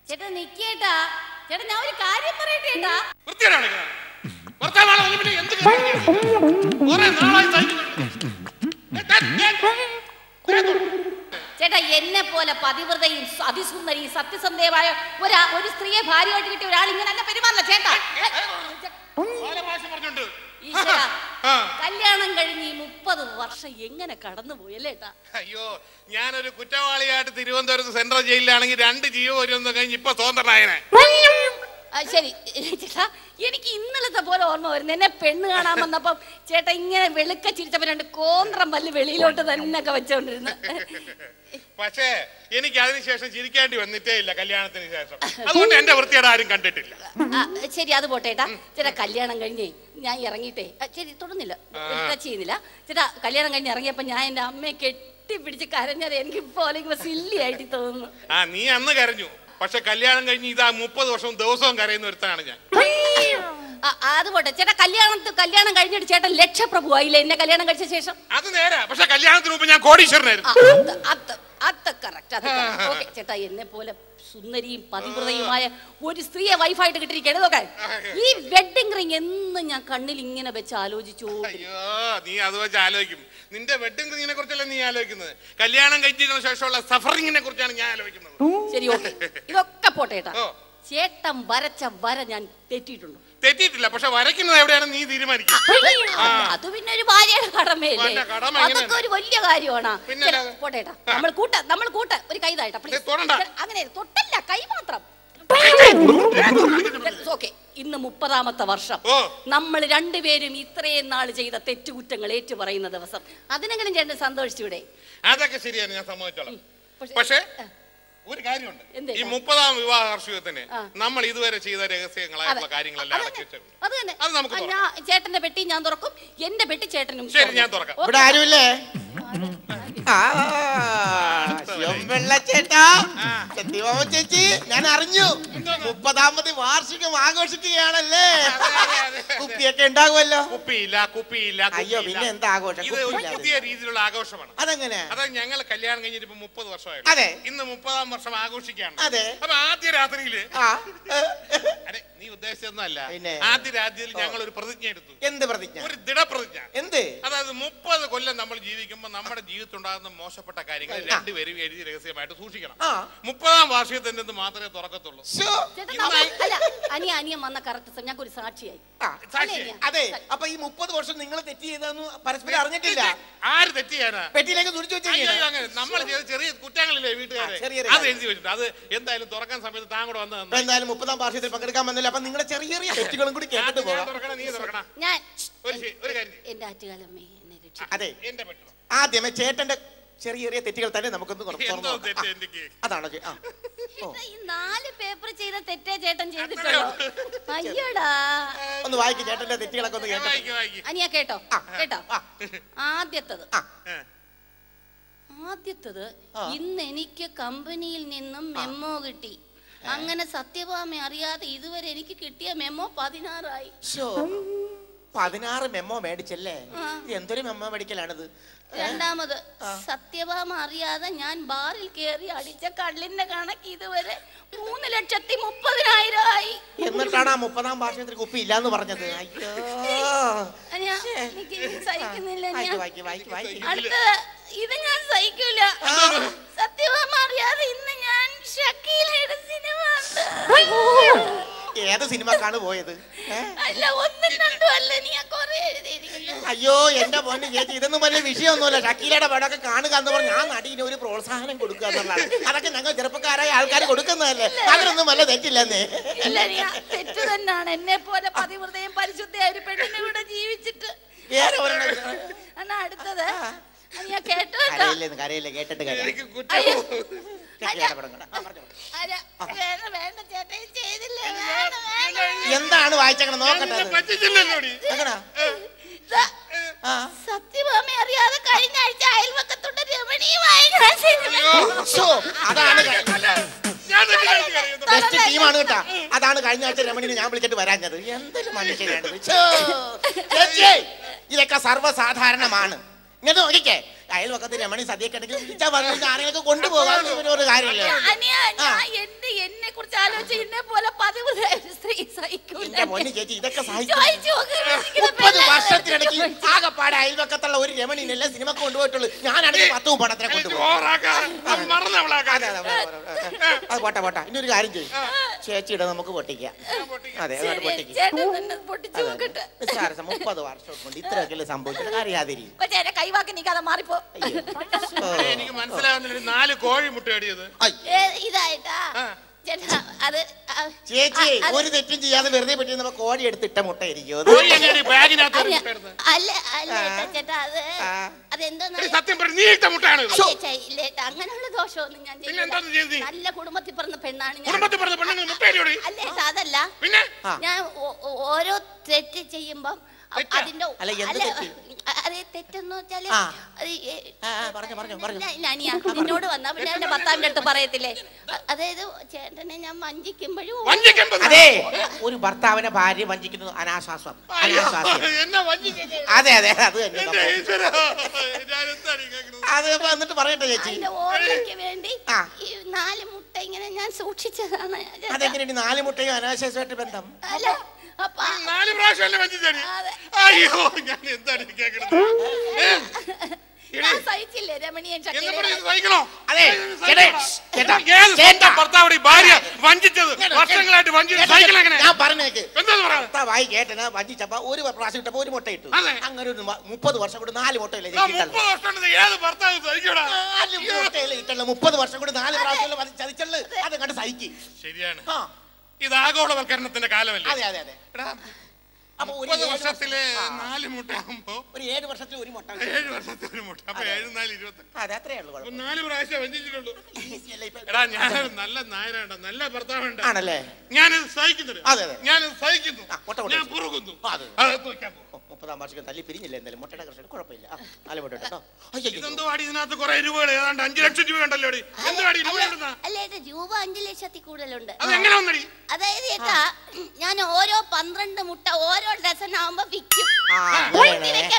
ചേട്ടാ നിക്കേട്ടാ ചേട്ടാ ഞാൻ ഒരു കാര്യം പറയട്ടെ ചേട്ടാ വൃത്തികേടാണ് ഇത്. ഭർത്താവാണ് അതിന് പിന്നെ എന്ത് കാര്യം? കുറെ നാളായി സഹിക്കുന്നുണ്ട്. ഏ, ദേ, ദേ. ഇതിനകത്ത് ചേട്ടാ എന്നെ പോലെ പതിവ്രതയും സ- അതിസുന്ദരിയും സത്യസന്ധയുമായ ഒരാ ഒരു സ്ത്രീയെ ഭാര്യയായിട്ട് കിട്ടിയ ഒരാൾ ഇങ്ങനല്ല പെരുമാറില്ല ചേട്ടാ പല പ്രാവശ്യം പറഞ്ഞിട്ടുണ്ട്. ഈശ്വരാ, ആ. കല്യാണം കഴിഞ്ഞ് ഈ മുപ്പത് വർഷം എങ്ങനെ കടന്നുപോയല്ലേ ഏട്ടാ അയ്യോ ഞാനൊരു കുറ്റവാളിയായിട്ട് തിരുവനന്തപുരത്ത് സെൻട്രൽ ജയിലിലാണെങ്കിൽ രണ്ട് ജീവപര്യന്തം കഴിഞ്ഞ് ഇപ്പൊ സ്വതന്ത്രനായനെ ആ, ശരി ചേട്ടാ എനിക്ക് ഇന്നലത്തെ പോലെ ഓർമ്മ വരുന്നു എന്നെ പെണ്ണ് കാണാൻ വന്നപ്പം ചേട്ടാ ഇങ്ങനെ വെളുക്ക ചിരിച്ചപ്പോ രണ്ട് കോന്ത്രം പല്ല് വെളിയിലോട്ട് തന്നെ ഒക്കെ വെച്ചോണ്ടിരുന്നു പക്ഷേ എനിക്ക് അതിനുശേഷം ചിരിക്കേണ്ടി വന്നിട്ടേ ഇല്ല കല്യാണത്തിന് ശേഷം അതുകൊണ്ട് എന്റെ വൃത്തിയുടെ ആരും കണ്ടിട്ടില്ല ആ, ശരി അത് പോട്ടെ ചേട്ടാ ചേട്ടാ കല്യാണം കഴിഞ്ഞേ ഞാൻ ഇറങ്ങിയിട്ടേ ആ, ശരി തൊടുന്നില്ല ടച്ച് ചെയ്യുന്നില്ല ചേട്ടാ കല്യാണം കഴിഞ്ഞ് ഇറങ്ങിയപ്പോ ഞാൻ എന്റെ അമ്മയെ കെട്ടിപ്പിടിച്ച് കരഞ്ഞത് എനിക്ക് പോലെ സില്ലി ആയിട്ട് തോന്നുന്നു ആ നീ അന്ന് കരഞ്ഞു പക്ഷെ കല്യാണം കഴിഞ്ഞ് ഇതാ മുപ്പത് വർഷവും ദിവസവും കരയുന്ന ഒരുത്തനാണ് ഞാൻ ആ, ആ, അത് പോട്ടെ ചേട്ടാ കല്യാണത്ത് കല്യാണം കഴിഞ്ഞിട്ട് ചേട്ടൻ ലക്ഷപ്രഭു ആയില്ലേ എന്നെ കല്യാണം കഴിച്ച ശേഷം അത് നേരാ പക്ഷെ കല്യാണത്തിന് മുമ്പ് ഞാൻ കോടീശ്വരനായിരുന്നു ആ, അത് അത് അത് കറക്റ്റ് അത് ഓക്കെ ചേട്ടാ എന്നെ പോലെ സുന്ദരിയും പതിവ്രതയുമായ ഒരു സ്ത്രീയെ വൈഫായിട്ട് കിട്ടിയിരിക്കുകയാണ് നോക്കാൻ ഈ വെഡിങ് റിംഗ് എന്ന് ഞാൻ കണ്ണിൽ ഇങ്ങനെ വെച്ച് ആലോചിച്ചു അയ്യോ നീ അത് വെച്ച് ആലോചിക്കും നിന്റെ വെഡിങ് റിങ്ങിനെ കുറിച്ചല്ല നീ ആലോചിക്കുന്നത് കല്യാണം കഴിച്ചതിന് ശേഷമുള്ള സഫറിങ്ങിനെ കുറിച്ചാണ് ഞാൻ ആലോചിക്കുന്നത് ശരി ഓക്കെ ഇതൊക്കെ പോട്ടെ ചേട്ടാ ഓ. ചേട്ടൻ വരച്ച വര ഞാൻ തെറ്റിയിട്ടുണ്ടോ തെറ്റിയിട്ടില്ല പക്ഷെ വരയ്ക്കുന്നത് എവിടെയാണെന്ന് നീ തീരുമാനിക്കും അത് അത് പിന്നെ ഒരു ഭാര്യയുടെ കടമയല്ലേ ഭാര്യ കടമ അതൊക്കെ എങ്ങനെയാണ്? ഒരു വലിയ കാര്യമാണ് പിന്നെ ചേട്ടാ, അല്ലാതെ? പോട്ടെ ചേട്ടാ നമ്മൾ കൂട്ട നമ്മൾ കൂട്ട ഒരു കൈതായിട്ടാ ദേ, തൊടണ്ട. അങ്ങനെ തൊട്ടല്ല കൈ മാത്രം ഓക്കെ ഇന്ന് മുപ്പതാമത്തെ വർഷം ഓ. നമ്മൾ രണ്ടുപേരും ഇത്രയും നാൾ ചെയ്ത തെറ്റുകുറ്റങ്ങൾ ഏറ്റു പറയുന്ന ദിവസം അതിനെങ്കിലും ചേട്ടൻ സന്തോഷിച്ചൂടെ അതൊക്കെ ശരിയാണ് ഞാൻ സമ്മതിച്ചോളാം പക്ഷേ- പക്ഷേ ആ. ഒരു കാര്യമുണ്ട് എന്തേ? ഈ മുപ്പതാം വിവാഹ വാർഷികത്തിന് ആ. നമ്മൾ ഇതുവരെ ചെയ്ത രഹസ്യങ്ങളായിട്ടുള്ള അതെ. കാര്യങ്ങളെല്ലാം അത് അടക്കി തന്നെ. വെച്ചു അത് തന്നെ അത് നമുക്ക് ആ, തുറക്കാം. ഞാൻ ചേട്ടന്റെ പെട്ടി ഞാൻ തുറക്കും എന്റെ പെട്ടി ചേട്ടനും ശരി, ഞാൻ തുറക്കാം. ഓക്കേ. ഇവിടെ ആരുമില്ലേ ആ, ശിവൻപിള്ള ചേട്ടാ സത്യഭാമ ചേച്ചി ഞാൻ അറിഞ്ഞു മുപ്പതാമത് വാർഷികം ആഘോഷിക്കുകയാണല്ലേ അതെ, അതെ, അതെ. കുപ്പിയൊക്കെ ഉണ്ടാകുമല്ലോ കുപ്പിയില്ല കുപ്പിയില്ല അയ്യോ കുപ്പിയില്ല. പിന്നെ എന്താ ആഘോഷം ഇത് ഒരു കുപ്പിയില്ലാതെ. പുതിയ രീതിയിലുള്ള ആഘോഷമാണ് അതെങ്ങനെ അതായത് ഞങ്ങൾ കല്യാണം കഴിഞ്ഞിട്ട് ഇപ്പൊ മുപ്പത് വർഷമായി അതെ. ഇന്ന് മുപ്പതാം വർഷം ആഘോഷിക്കുകയാണ് അതെ. അപ്പൊ ആദ്യ രാത്രിയില് ആ അതെ നീ ഉദ്ദേശിച്ചൊന്നും അല്ല പിന്നെ? ആദ്യ രാത്രിയിൽ ഞങ്ങൾ ഒരു പ്രതിജ്ഞ എടുത്തു എന്ത് പ്രതിജ്ഞ ഒരു ദൃഢപ്രതിജ്ഞ എന്ത് അതായത് മുപ്പത് കൊല്ലം നമ്മൾ ജീവിക്കുമ്പോൾ നമ്മുടെ ജീവിതത്തിൽ ഉണ്ടാകുന്ന മോശപ്പെട്ട കാര്യങ്ങൾ രണ്ടുപേരും എഴുതി രഹസ്യമായിട്ട് സൂക്ഷിക്കണം ആ. മുപ്പതാം വാർഷികത്തിന്റെ അന്ന് മാത്രമേ തുറക്കത്തുള്ളൂ ശോ. ചേട്ടൻ ഇന്ന് നമ്മൾ- അല്ല അനിയ അനിയൻ വന്ന കറക്റ്റ് സമയം ഞങ്ങൾക്ക് ഒരു സാക്ഷിയായി ആ, സാക്ഷി. അല്ലേ, അതെ അപ്പൊ ഈ മുപ്പത് വർഷം നിങ്ങൾ തെറ്റ് ചെയ്തെന്ന് പരസ്പരം അറിഞ്ഞിട്ടില്ല ആര് തെറ്റ് ചെയ്യാനാ പെട്ടിയിലേക്ക് തുടിച്ചു അയ്യോ, അയ്യോ, വെച്ചിരിക്കുകയാണ് അങ്ങനെ നമ്മൾ ചെയ്ത ചെറിയ കുറ്റങ്ങളില്ലേ വീട്ടുകാരെ ആ, ചെറിയ ചെറിയ അത് എഴുതി വെച്ചിട്ട് അത് എന്തായാലും തുറക്കാൻ സമയത്ത് താൻ കൂടെ വന്ന് അപ്പൊ തന്നു. എന്തായാലും മുപ്പതാം വാർഷികത്തിൽ പങ്കെടുക്കാൻ വന്നില്ല അപ്പൊ നിങ്ങളെ ചെറിയ ചെറിയ തെറ്റുകളും കൂടി കേട്ടിട്ട് ആദ്യം ഞാൻ പോകാം തുറക്കണം നീ തുറക്കണം ഞാൻ ഒരു ശരി, ഒരു കാര്യം ചെയ്യ്. എന്റെ ആറ്റുകാലമ്മേ എന്നെ രക്ഷ അതെ എന്റെ പെട്ടോ ആദ്യമേ ചേട്ടന്റെ ചെറിയ ചെറിയ തെറ്റുകൾ തന്നെ നമുക്കൊന്ന് തുറ- തുറന്ന് എന്തോ നോക്കാം. തെറ്റ് ആ, എനിക്ക് അതാണോ ചേ- ആ. ഓ, ഈ നാല് പേപ്പർ ചെയ്ത തെറ്റേ ചേട്ടൻ ചെയ്തിട്ടുള്ളൂ അയ്യടാ ഒന്ന് വായിക്കും ചേട്ടന്റെ തെറ്റുകളൊക്കെ ഒന്ന് കേട്ടോ വായിക്ക് വായിക്ക് അനിയ കേട്ടോ ആ, കേട്ടോ ആ. ആദ്യത്തത് ആ, ഏ. ആദ്യത്തത് ആ. ഇന്ന് എനിക്ക് കമ്പനിയിൽ നിന്നും മെമ്മോ കിട്ടി അങ്ങനെ സത്യഭാമ അറിയാതെ ഇതുവരെ എനിക്ക് കിട്ടിയ മെമ്മോ പതിനാറായി ശോ. പതിനാറ് മെമ്മോ മേടിച്ചല്ലേ ആ. ഇത് എന്തൊരു മെമ്മോ മേടിക്കലാണിത് രണ്ടാമത് സത്യഭാമ അറിയാതെ ഞാൻ ബാറിൽ കയറി അടിച്ച കള്ളിന്റെ കണക്ക് ഇതുവരെ മൂന്ന് ലക്ഷത്തി മുപ്പതിനായിരം ആയി എന്നിട്ടാണ് ആ മുപ്പതാം വാർഷികത്തിൽ കുപ്പി ഇല്ലാന്ന് പറഞ്ഞത് അയ്യോ അനിയ, എനിക്ക് ഇത് സഹിക്കുന്നില്ല വായിക്ക്, ഞാൻ വായിക്ക്, വായിക്ക്, വായിക്ക്. അടുത്തത് ഇത് ഞാൻ സഹിക്കൂല സത്യഭാമ അറിയാതെ ഇന്ന് ഞാൻ ഷക്കീലയുടെ സിനിമ കണ്ടു. ഏത് സിനിമക്കാണ് പോയത് ഏ? അല്ല ഒന്നും രണ്ടും അല്ല നീ ആ കൊറേ എഴുതിയിരിക്കുന്നു അയ്യോ എന്റെ പൊന്ന് ചേച്ചി ഇതൊന്നും വലിയ വിഷയമൊന്നുമല്ല ഷക്കീലയുടെ പടമൊക്കെ കാണുക എന്ന് പറഞ്ഞാൽ ആ നടീനെ ഒരു പ്രോത്സാഹനം കൊടുക്കുക എന്നുള്ളതാണ് അതൊക്കെ ഞങ്ങൾ ചെറുപ്പക്കാരായ ആൾക്കാർ കൊടുക്കുന്നതല്ലേ അതിനൊന്നും വല്ല തെറ്റില്ലെന്നേ ഇല്ല നീ ആ തെറ്റ് തന്നെയാണ് എന്നെ പോലെ പതിവൃതയും പരിശുദ്ധയായ ഒരു പെണ്ണിന്റെ കൂടെ ജീവിച്ചിട്ട് വേറെ ഒരെണ്ണം എന്നാ അടുത്തത് നീ ആ കേട്ടോ കേട്ടോ കരയില്ലേ കരയില്ലേ കേട്ടിട്ട് കര എനിക്ക് കുറ്റം അയ്യോ. ഷക്കീലയുടെ പടം കാണാം. ആ, പറഞ്ഞോ. അല്ല, വേണ്ട വേണ്ട ചേട്ടാ ഇത് ചെയ്തില്ല വേണ്ട വേണ്ട എന്താണ് വായിച്ചേക്കണം ഞാൻ നോക്കട്ടെ നിന്നെ അത്. പറ്റിച്ചില്ലല്ലോ നീ. എങ്ങനാ? ദാ, ആ. സത്യഭാമ അറിയാതെ കഴിഞ്ഞ ആഴ്ച അയൽവക്കത്തുണ്ട് രമണീയമായ ഞാൻ സിനിമ ശോ, അതാണ് ക- ഞാൻ തെറ്റ് കാണിച്ച് കരയുന്നു. ബെസ്റ്റ് ടീമാണ് കേട്ടാ അതാണ് കഴിഞ്ഞ ആഴ്ച രമണിനെ ഞാൻ വിളിച്ചിട്ട് വരാഞ്ഞത് എന്തൊരു മനുഷ്യനാണിത് ഛോ. ചേച്ചി, ഇതൊക്കെ സർവ്വസാധാരണമാണ് ഇങ്ങനെ നോക്കിക്കേ അയൽവക്കത്ത് രമണി സദ്യക്ക് ഉണ്ടെങ്കിൽ വിളിച്ചാൽ വന്നു ആരെയൊക്കെ കൊണ്ടുപോകാൻ ഒരു കാര്യമില്ല അനിയ ഞാൻ എന്റെ എന്നെ കുറിച്ച് പക്ഷെ എന്നെ പോലെ പതിവ് സ്ത്രീ സഹിക്കൂല എന്റെ പൊന്നു ചേച്ചി ഇതൊക്കെ സഹിച്ചു ചോദിച്ചു നോക്ക്, ഇരിക്കുന്ന മുപ്പത് പെണ്ണാണ്. വർഷത്തിനിടയ്ക്ക് ആകെപ്പാടെ അയൽവക്കത്തുള്ള ഒരു രമണിനല്ല സിനിമക്ക് കൊണ്ടുപോയിട്ടുള്ളൂ ഞാനാണെങ്കിൽ പത്ത് പണത്തിനെ കൊണ്ടുപോകും മറന്നവളാക്കാൻ അതെ, അതെ, അതെ, അതെ. അത് പോട്ടെ പോട്ടെ ഇനി ഒരു കാര്യം ചെയ്യും ചേച്ചിയുടെ നമുക്ക് പൊട്ടിക്കാം അതെ അങ്ങോട്ട് ശരി, പൊട്ടിക്കാം ചേട്ടൻ തന്നെ പൊട്ടിച്ചു നോക്കട്ടെ നിസ്സാരം മുപ്പത് വർഷം കൊണ്ട് ഇത്രയൊക്കെ സംഭവിച്ചത് അറിയാതിരി പക്ഷെ എന്റെ കൈവാക്കി നീക്കാതെ മാറിപ്പോ അയ്യോ. ഓ. എനിക്ക് മനസ്സിലാവുന്നില്ല നാല് കോഴി മുട്ട അടിയത് ഐ. ഏ, ഇതായിട്ടാ ആ. ചേട്ടാ അത് ആ, ചേച്ചി ആ, അത് ഒരു തെറ്റും ചെയ്യാതെ വെറുതെ പറ്റി നമുക്ക് കോഴി എടുത്തിട്ട മുട്ട ഇരിക്കും കോഴി എങ്ങനെ ബാഗിനകത്ത് ഒരു അല്ല മുട്ട എടുത്ത് അല്ല അല്ല ഏട്ടാ, ചേട്ടാ അത് ആ. അതെന്തോന്ന് എടി, സത്യം പറഞ്ഞു നീ ഇട്ട മുട്ടയാണ് ഇത്. അല്ലേ, ചേ, ഇല്ല ഏട്ടാ, അങ്ങനെയുള്ള ദോഷമൊന്നും ഞാൻ പിന്നെ ചെയ്യില്ല. എന്താണ് ചെയ്തത് നീ? നല്ല കുടുംബത്തിൽ പിറന്ന പെണ്ണാണ് ഞാൻ കുടുംബത്തിൽ പറഞ്ഞ പെണ്ണുങ്ങൾ മുട്ട അടിയോടി അല്ല ഏട്ടാ, അതല്ല പിന്നെ ആ. ഞാൻ ഓ- ഓ- ഓരോ തെറ്റ് ചെയ്യുമ്പം അ- തെറ്റാ? അതിന്റെ അല്ല, എന്ത് തെറ്റ്? അതെ തെറ്റെന്ന് വെച്ചാല് ആ. അത് ഈ- ആ, ആ, പറഞ്ഞോ, പറഞ്ഞോ, പറഞ്ഞോ. ഞാൻ- ഞാൻ- ഞാൻ നിന്നോട് വന്നാ പിന്നെ എന്റെ ഭർത്താവിന്റെ അടുത്ത് പറയത്തില്ലേ അ- അതായത് ചേട്ടനെ ഞാൻ വഞ്ചിക്കുമ്പോഴും വഞ്ചിക്കുമ്പോ അതെ ഒരു ഭർത്താവിനെ ഭാര്യ വഞ്ചിക്കുന്നത് അനാശാസ്യം അയ്യോ, അനാശാസ്യം എന്നെ വഞ്ചിക്കുന്നത് അതെ അതെ അത് തന്നെ എന്റെ സംഭവം. ഈശ്വരാ, ഞാൻ എന്താണ് ഈ കേൾക്കുന്നത്? അത് ഇപ്പൊ എന്നിട്ട് പറയട്ടെ ചേച്ചി അതിന്റെ ഓർമ്മയ്ക്ക് വേണ്ടി ആ. ഈ നാല് മുട്ട ഇങ്ങനെ ഞാൻ സൂക്ഷിച്ചതാണ് ചേട്ടാ. അതെങ്ങനെയാണ് ഈ നാല് മുട്ടയും അനാശാസ്യമായിട്ട് ബന്ധം അല്ല അപ്പൊ ആ- നാല് പ്രാവശ്യം എന്നെ വഞ്ചിച്ചാടി അതെ. അയ്യോ ഞാൻ എന്താണ് ഈ കേൾക്കുന്നത് ഏ? ഞാൻ സഹിച്ചില്ലേ രമണിയൻ എന്ന് ചക്കരെ പറഞ്ഞ് ഇത് സഹിക്കണോ? അതെ, ഇത് ചേട്ടാ, സഹിക്കണോ? ചേട്ടാ, ഏത് ചേട്ടാ. സ്വന്തം ഭർത്താവുടെ ഈ ഭാര്യ വഞ്ചിച്ചത് വർഷങ്ങളായിട്ട് വഞ്ചിച്ചത് സഹിക്കണം എങ്ങനെ ഞാൻ പറഞ്ഞേക്ക് എന്താന്ന് പറയാ ഭർത്താവായി കേട്ടന വഞ്ചിച്ചപ്പോ ഒരു പ്രാവശ്യം ഇട്ടപ്പോ ഒരു മുട്ട ഇട്ടു അതെ. അങ്ങനെ ഒരു മ- മുപ്പത് വർഷം കൊണ്ട് നാല് മുട്ടയില്ലേ ആ മുപ്പത് വർഷം കൊണ്ട് ഏത് ഭർത്താവ് സഹിക്കൂടാ നാല് മുട്ടയില്ലേ ഇട്ടുള്ള മുപ്പത് വർഷം കൊണ്ട് നാല് പ്രാവശ്യം ചതിച്ചള്ളു അത് കണ്ട് സഹിക്ക് ശരിയാണ് ആ ഇത് ആഗോളവൽക്കരണത്തിന്റെ കാലമല്ലേ അതെ അതെ അതെ എടാ, അപ്പൊ ഒരു മുപ്പത് ഏഴ് വർഷത്തില് ആ. നാല് മുട്ട ആകുമ്പോ ഒരു ഏഴ് വർഷത്തിൽ ഒരു മുട്ട ഏഴ് വർഷത്തിൽ ഒരു മുട്ട അപ്പൊ അതെ. ഏഴ് നാല് ഇരുപത്തി അതെ അത്രേ ഉള്ളൂ അപ്പൊ കുഴപ്പം. നാല് പ്രാവശ്യം വഞ്ചിച്ചിട്ടുള്ളൂ Easy അല്ലേ ഇപ്പൊ? എടാ ഞാൻ നല്ല നായരാണ്ട നല്ല ഭർത്താവുണ്ട് ആണല്ലേ ഞാനിത് സഹിക്കുന്നില്ല അതെ, അതെ. ഞാനിത് സഹിക്കുന്നു ആ, മുട്ട കൊണ്ട് ഞാൻ വെച്ചു. പുറകുന്നു ആ, അതെ. അകത്ത് വെക്കാൻ പോകും ഓ, മുപ്പതാം വാർഷികം തല്ലി പിരിഞ്ഞില്ല എന്തായാലും മുട്ടയുടെ കൃഷി കുഴപ്പമില്ല ആ, നാല് മുട്ട കേട്ടോ അയ്യോ ഇതെന്തോ അടി ഇതിനകത്ത് കുറെ രൂപകൾ ഏതാണ്ട് അഞ്ചു ലക്ഷം രൂപ ഉണ്ടല്ലോ അടി എന്തോ അടി രൂപ ഉണ്ടെന്നാ അല്ല ഏട്ടാ രൂപ അഞ്ചു ലക്ഷത്തിൽ കൂടുതലുണ്ട് അത് എങ്ങനെ വന്നടി അതായത് ഏട്ടാ ഞാൻ ഓരോ പന്ത്രണ്ട് മുട്ട ഓരോ ഡസൻ ആവുമ്പോ വിൽക്കും ആ, ഒളിച്ച് അങ്ങനെയാണേ. വെക്കാൻ